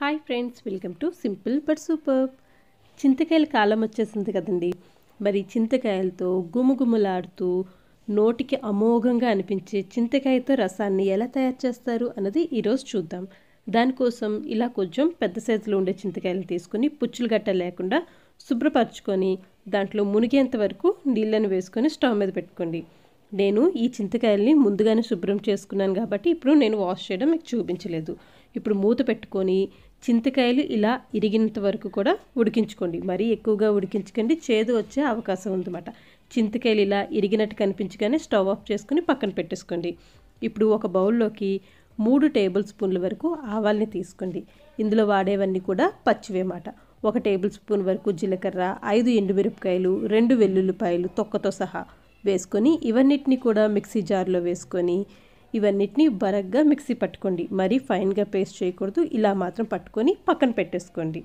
hi friends welcome to simple but super చింతకాయల కాలం వచ్చేసింది కదండి మరి చింతకాయలతో గుమగుమలాడుతూ నోటికి అమోఘంగా అనిపించే చింతకాయతో రసాన్ని ఎలా తయారు చేస్తారు అన్నది ఈరోజు చూద్దాం దానికోసం ఇలా కొంచెం పెద్ద సైజులో ఉండే చింతకాయలు తీసుకొని పుచ్చులు గట్ట లేకుండా శుభ్రపరచుకొని దాంట్లో మునిగేంత వరకు నీళ్ళని వేసుకొని స్టవ్ మీద పెట్టుకోండి నేను ఈ చింతకాయల్ని ముందుగానే శుభ్రం చేసుకున్నాను కాబట్టి ఇప్పుడు నేను వాష్ చేయడం మీకు చూపించలేదు ఇప్పుడు మూత పెట్టుకొని చింతకాయలు ఇలా ఇరిగినంత వరకు కూడా ఉడికించుకోండి మరీ ఎక్కువగా ఉడికించకండి చేదు వచ్చే అవకాశం ఉందన్నమాట చింతకాయలు ఇలా ఇరిగినట్టు కనిపించగానే స్టవ్ ఆఫ్ చేసుకుని పక్కన పెట్టేసుకోండి ఇప్పుడు ఒక బౌల్లోకి మూడు టేబుల్ స్పూన్ల వరకు ఆవాల్ని తీసుకోండి ఇందులో వాడేవన్నీ కూడా పచ్చివేమాట ఒక టేబుల్ స్పూన్ వరకు జీలకర్ర ఐదు ఎండుమిరపకాయలు రెండు వెల్లుల్లిపాయలు తొక్కతో సహా వేసుకొని ఇవన్నిటిని కూడా మిక్సీ జార్లో వేసుకొని ఇవన్నిటిని బరగ్గా మిక్సీ పట్టుకోండి మరీ ఫైన్గా పేస్ట్ చేయకూడదు ఇలా మాత్రం పట్టుకొని పక్కన పెట్టేసుకోండి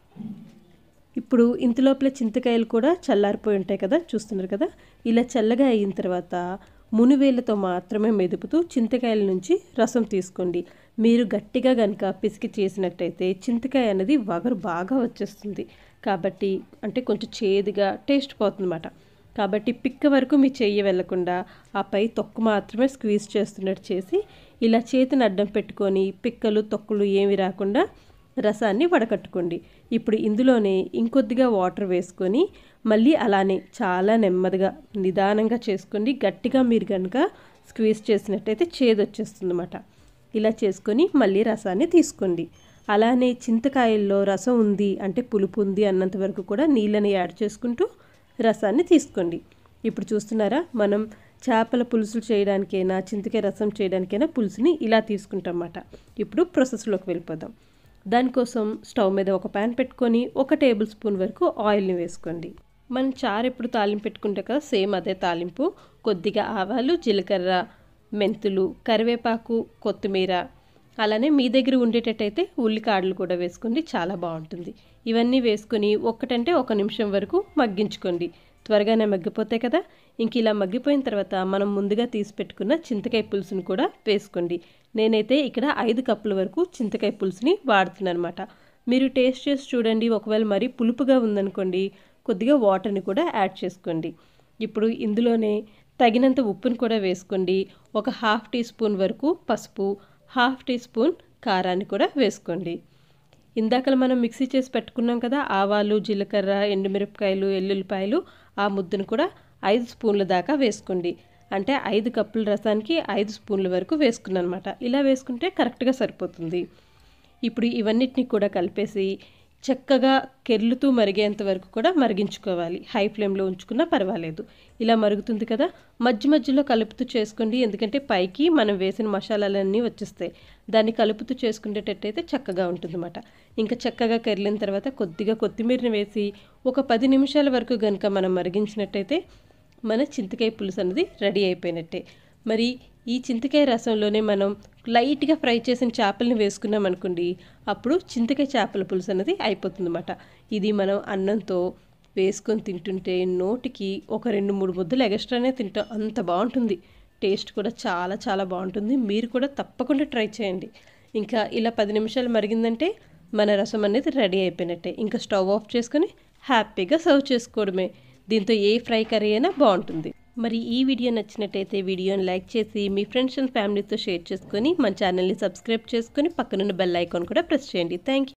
ఇప్పుడు ఇంతలోపల చింతకాయలు కూడా చల్లారిపోయి ఉంటాయి కదా చూస్తున్నారు కదా ఇలా చల్లగా అయిన తర్వాత మునివేళ్ళతో మాత్రమే మెదుపుతూ చింతకాయల నుంచి రసం తీసుకోండి మీరు గట్టిగా కనుక పిసికి చేసినట్టయితే చింతకాయ అనేది వగరు బాగా వచ్చేస్తుంది కాబట్టి అంటే కొంచెం చేదుగా టేస్ట్ పోతుందన్నమాట కాబట్టి పిక్క వరకు మీ చెయ్యి వెళ్లకుండా ఆ పై తొక్కు మాత్రమే స్క్వీజ్ చేస్తున్నట్టు చేసి ఇలా చేతిని అడ్డం పెట్టుకొని పిక్కలు తొక్కులు ఏమి రాకుండా రసాన్ని వడకట్టుకోండి ఇప్పుడు ఇందులోనే ఇంకొద్దిగా వాటర్ వేసుకొని మళ్ళీ అలానే చాలా నెమ్మదిగా నిదానంగా చేసుకోండి గట్టిగా మీరు కనుక స్క్వీజ్ చేసినట్టయితే చేదు వచ్చేస్తుందన్నమాట ఇలా చేసుకొని మళ్ళీ రసాన్ని తీసుకోండి అలానే చింతకాయల్లో రసం ఉంది అంటే పులుపు ఉంది అన్నంత వరకు కూడా నీళ్ళని యాడ్ చేసుకుంటూ రసాన్ని తీసుకోండి ఇప్పుడు చూస్తున్నారా మనం చేపల పులుసులు చేయడానికైనా చింతకాయ రసం చేయడానికైనా పులుసుని ఇలా తీసుకుంటామన్నమాట ఇప్పుడు ప్రాసెస్లోకి వెళ్ళిపోదాం దానికోసం స్టవ్ మీద ఒక ప్యాన్ పెట్టుకొని ఒక టేబుల్ స్పూన్ వరకు ఆయిల్ని వేసుకోండి మనం చారు ఎప్పుడు తాలింపు పెట్టుకుంటే కదా సేమ్ అదే తాలింపు కొద్దిగా ఆవాలు జీలకర్ర మెంతులు కరివేపాకు కొత్తిమీర అలానే మీ దగ్గర ఉండేటట్టయితే ఉల్లికాడలు కూడా వేసుకోండి చాలా బాగుంటుంది ఇవన్నీ వేసుకొని ఒక్కటంటే ఒక నిమిషం వరకు మగ్గించుకోండి త్వరగానే మగ్గిపోతాయి కదా ఇంక ఇలా మగ్గిపోయిన తర్వాత మనం ముందుగా తీసి పెట్టుకున్న చింతకాయ పులుసుని కూడా వేసుకోండి నేనైతే ఇక్కడ ఐదు కప్పుల వరకు చింతకాయ పులుసుని వాడుతున్నాను అనమాట మీరు టేస్ట్ చేసి చూడండి ఒకవేళ మరీ పులుపుగా ఉందనుకోండి కొద్దిగా వాటర్ని కూడా యాడ్ చేసుకోండి ఇప్పుడు ఇందులోనే తగినంత ఉప్పుని కూడా వేసుకోండి ఒక హాఫ్ టీ స్పూన్ వరకు పసుపు హాఫ్ టీ స్పూన్ కారాన్ని కూడా వేసుకోండి ఇందాకలు మనం మిక్సీ చేసి పెట్టుకున్నాం కదా ఆవాలు జీలకర్ర ఎండుమిరపకాయలు ఎల్లుల్లిపాయలు ఆ ముద్దను కూడా ఐదు స్పూన్ల దాకా వేసుకోండి అంటే ఐదు కప్పుల రసానికి ఐదు స్పూన్ల వరకు వేసుకున్నాను అనమాట ఇలా వేసుకుంటే కరెక్ట్గా సరిపోతుంది ఇప్పుడు ఇవన్నిటిని కూడా కలిపేసి చక్కగా కెర్లుతూ మరిగేంత వరకు కూడా మరిగించుకోవాలి హై ఫ్లేమ్లో ఉంచుకున్నా పర్వాలేదు ఇలా మరుగుతుంది కదా మధ్య మధ్యలో కలుపుతూ చేసుకోండి ఎందుకంటే పైకి మనం వేసిన మసాలాలన్నీ వచ్చేస్తాయి దాన్ని కలుపుతూ చేసుకునేటట్టయితే చక్కగా ఉంటుందన్నమాట ఇంకా చక్కగా కెర్లిన తర్వాత కొద్దిగా కొత్తిమీరని వేసి ఒక పది నిమిషాల వరకు కనుక మనం మరిగించినట్టయితే మన చింతకాయ పులుసు అనేది రెడీ అయిపోయినట్టే మరి ఈ చింతకాయ రసంలోనే మనం లైట్గా ఫ్రై చేసిన చేపల్ని వేసుకున్నాం అనుకోండి అప్పుడు చింతకాయ చేపల పులుసు అనేది అయిపోతుందన్నమాట ఇది మనం అన్నంతో వేసుకొని తింటుంటే నోటికి ఒక రెండు మూడు ముద్దలు ఎగస్ట్రానే తింటాం అంత బాగుంటుంది టేస్ట్ కూడా చాలా చాలా బాగుంటుంది మీరు కూడా తప్పకుండా ట్రై చేయండి ఇంకా ఇలా పది నిమిషాలు మరిగిందంటే మన రసం అనేది రెడీ అయిపోయినట్టే ఇంకా స్టవ్ ఆఫ్ చేసుకొని హ్యాపీగా సర్వ్ చేసుకోవడమే దీంతో ఏ ఫ్రై కర్రీ అయినా బాగుంటుంది మరి ఈ వీడియో నచ్చినట్టయితే వీడియోని లైక్ చేసి మీ ఫ్రెండ్స్ అండ్ ఫ్యామిలీతో షేర్ చేసుకొని మన ఛానల్ని సబ్స్క్రైబ్ చేసుకొని పక్కనున్న బెల్ ఐకాన్ కూడా ప్రెస్ చేయండి థ్యాంక్ యూ